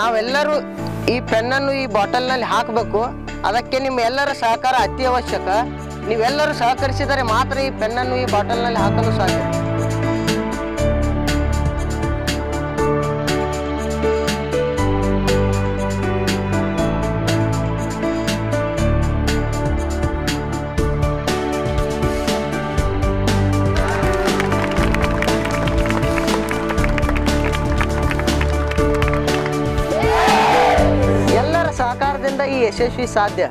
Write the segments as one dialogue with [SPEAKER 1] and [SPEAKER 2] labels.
[SPEAKER 1] ನಾವೆಲ್ಲರೂ ಈ ಪೆನ್ನನ್ನು ಈ ಬಾಟಲ್ನಲ್ಲಿ ಹಾಕಬೇಕು ಅದಕ್ಕೆ ನಿಮ್ಮ ಎಲ್ಲರ ಸಹಕಾರ ಅತಿ ಅವಶ್ಯಕ ನೀವೆಲ್ಲರೂ ಸಹಕರಿಸಿದರೆ ಮಾತ್ರ ಈ ಪೆನ್ನನ್ನು ಈ ಬಾಟಲ್ನಲ್ಲಿ ಹಾಕಲು ಸಾಧ್ಯ ಎಲ್ಲರ ಸಹಕಾರದಿಂದ ಈ ಯಶಸ್ವಿ ಸಾಧ್ಯ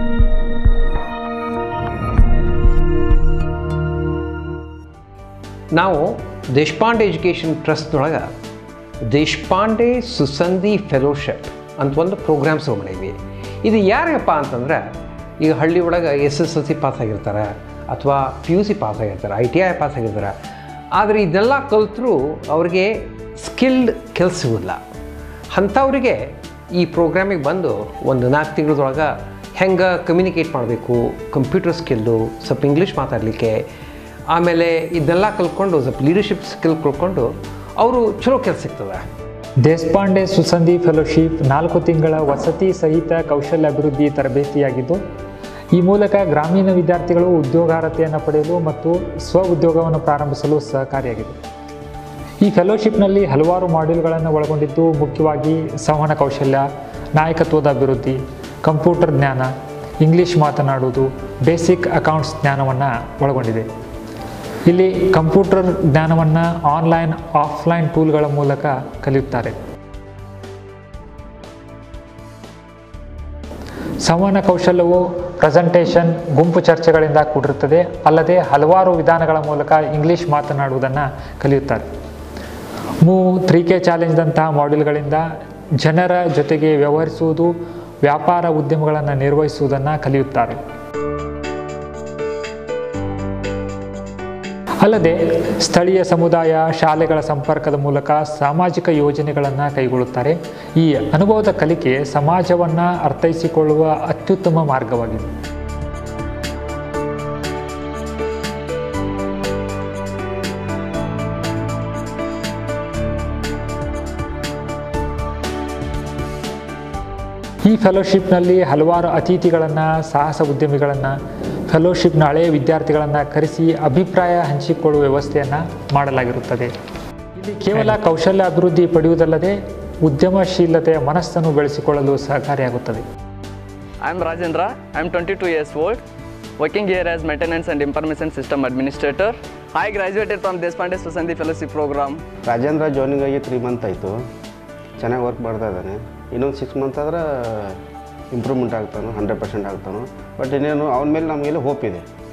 [SPEAKER 2] ನಾವು ದೇಶಪಾಂಡೆ ಎಜುಕೇಷನ್ ಟ್ರಸ್ಟ್ನೊಳಗೆ ದೇಶಪಾಂಡೆ ಸುಸಂಧಿ ಫೆಲೋಶಿಪ್ ಅಂತ ಒಂದು ಪ್ರೋಗ್ರಾಮ್ಸ್ ಮಾಡಿದ್ವಿ ಇದು ಯಾರಿಗಪ್ಪ ಅಂತಂದ್ರೆ ಈಗ ಹಳ್ಳಿ ಒಳಗೆ S S L C pass ಆಗಿರ್ತಾರೆ ಅಥವಾ ಪಿ ಯು ಸಿ ಪಾಸ್ ಆಗಿರ್ತಾರೆ ಐ ಟಿ ಐ ಪಾಸ್ ಆಗಿರ್ತಾರೆ ಆದರೆ ಇದೆಲ್ಲ ಕಲಿತರೂ ಅವ್ರಿಗೆ ಸ್ಕಿಲ್ಡ್ ಕೆಲಸ ಸಿಗೋಲ್ಲ ಅಂಥವ್ರಿಗೆ ಈ ಪ್ರೋಗ್ರಾಮಿಗೆ ಬಂದು ಒಂದು ನಾಲ್ಕು ತಿಂಗಳದೊಳಗೆ ಹೆಂಗೆ ಕಮ್ಯುನಿಕೇಟ್ ಮಾಡಬೇಕು ಕಂಪ್ಯೂಟರ್ ಸ್ಕಿಲ್ಲು ಸ್ವಲ್ಪ ಇಂಗ್ಲೀಷ್ ಮಾತಾಡಲಿಕ್ಕೆ ಆಮೇಲೆ ಇದೆಲ್ಲ ಕಲ್ತ್ಕೊಂಡು ಸ್ವಲ್ಪ ಲೀಡರ್ಶಿಪ್ ಸ್ಕಿಲ್ ಕಲ್ತ್ಕೊಂಡು ಅವರು ಚಲೋ ಕೆಲಸ ಸಿಗ್ತದೆ
[SPEAKER 3] ದೇಶಪಾಂಡೆ ಸುಸಂಧಿ ಫೆಲೋಶಿಪ್ ನಾಲ್ಕು ತಿಂಗಳ ವಸತಿ ಸಹಿತ ಕೌಶಲ್ಯ ಅಭಿವೃದ್ಧಿ ತರಬೇತಿಯಾಗಿದ್ದು ಈ ಮೂಲಕ ಗ್ರಾಮೀಣ ವಿದ್ಯಾರ್ಥಿಗಳು ಉದ್ಯೋಗಾರ್ಹತೆಯನ್ನು ಪಡೆಯಲು ಮತ್ತು ಸ್ವ ಉದ್ಯೋಗವನ್ನು ಪ್ರಾರಂಭಿಸಲು ಸಹಕಾರಿಯಾಗಿದೆ ಈ ಫೆಲೋಶಿಪ್ನಲ್ಲಿ ಹಲವಾರು ಮಾಡ್ಯೂಲ್ಗಳನ್ನು ಒಳಗೊಂಡಿದ್ದು ಮುಖ್ಯವಾಗಿ ಸಂವಹನ ಕೌಶಲ್ಯ ನಾಯಕತ್ವದ ಅಭಿವೃದ್ಧಿ ಕಂಪ್ಯೂಟರ್ ಜ್ಞಾನ ಇಂಗ್ಲೀಷ್ ಮಾತನಾಡುವುದು ಬೇಸಿಕ್ ಅಕೌಂಟ್ಸ್ ಜ್ಞಾನವನ್ನು ಒಳಗೊಂಡಿದೆ ಇಲ್ಲಿ ಕಂಪ್ಯೂಟರ್ ಜ್ಞಾನವನ್ನು ಆನ್ಲೈನ್ ಆಫ್ಲೈನ್ ಟೂಲ್ಗಳ ಮೂಲಕ ಕಲಿಯುತ್ತಾರೆ ಸಂವಹನ ಕೌಶಲ್ಯವು ಪ್ರೆಸೆಂಟೇಷನ್ ಗುಂಪು ಚರ್ಚೆಗಳಿಂದ ಕೂಡಿರುತ್ತದೆ ಅಲ್ಲದೆ ಹಲವಾರು ವಿಧಾನಗಳ ಮೂಲಕ ಇಂಗ್ಲಿಷ್ ಮಾತನಾಡುವುದನ್ನು ಕಲಿಯುತ್ತಾರೆ ಮೂ ತ್ರೀ ಕೆ ಚಾಲೆಂಜ್ದಂತಹ ಮಾಡ್ಯೂಲ್ಗಳಿಂದ ಜನರ ಜೊತೆಗೆ ವ್ಯವಹರಿಸುವುದು ವ್ಯಾಪಾರ ಉದ್ಯಮಗಳನ್ನು ನಿರ್ವಹಿಸುವುದನ್ನು ಕಲಿಯುತ್ತಾರೆ ಅಲ್ಲದೆ ಸ್ಥಳೀಯ ಸಮುದಾಯ ಶಾಲೆಗಳ ಸಂಪರ್ಕದ ಮೂಲಕ ಸಾಮಾಜಿಕ ಯೋಜನೆಗಳನ್ನು ಕೈಗೊಳ್ಳುತ್ತಾರೆ ಈ ಅನುಭವದ ಕಲಿಕೆ ಸಮಾಜವನ್ನು ಅರ್ಥೈಸಿಕೊಳ್ಳುವ ಅತ್ಯುತ್ತಮ ಮಾರ್ಗವಾಗಿದೆ ಈ ಫೆಲೋಶಿಪ್ನಲ್ಲಿ ಹಲವಾರು ಅತಿಥಿಗಳನ್ನು ಸಾಹಸ ಉದ್ಯಮಿಗಳನ್ನು ಫೆಲೋಶಿಪ್ನ ಹಳೆಯ ವಿದ್ಯಾರ್ಥಿಗಳನ್ನು ಕರೆಸಿ ಅಭಿಪ್ರಾಯ ಹಂಚಿಕೊಳ್ಳುವ ವ್ಯವಸ್ಥೆಯನ್ನು ಮಾಡಲಾಗಿರುತ್ತದೆ ಇಲ್ಲಿ ಕೇವಲ ಕೌಶಲ್ಯ ಅಭಿವೃದ್ಧಿ ಪಡೆಯುವುದಲ್ಲದೆ ಉದ್ಯಮಶೀಲತೆಯ ಮನಸ್ಸನ್ನು ಬೆಳೆಸಿಕೊಳ್ಳಲು ಸಹಕಾರಿಯಾಗುತ್ತದೆ
[SPEAKER 4] I'm Rajendra. I'm 22 years old, working here as maintenance and information system administrator. I graduated from Deshpande Susandhi Fellowship program.
[SPEAKER 5] Rajendra joining ಆಗಿ ತ್ರೀ ಮಂತ್ ಆಯಿತು ಚೆನ್ನಾಗಿ ವರ್ಕ್ ಮಾಡ್ತಾ ಇದ್ದಾನೆ ಇನ್ನೊಂದು ಸಿಕ್ಸ್ ಮಂತ್ ಆದ್ರೆ ಇಂಪ್ರೂವ್ಮೆಂಟ್ ಆಗ್ತಾನೆ ಹಂಡ್ರೆಡ್ ಪರ್ಸೆಂಟ್ ಆಗ್ತಾನೆ ಬಟ್ ಇನ್ನೇನು ಅವನ ಮೇಲೆ ನಮಗೆಲ್ಲ ಹೋಪ್ ಇದೆ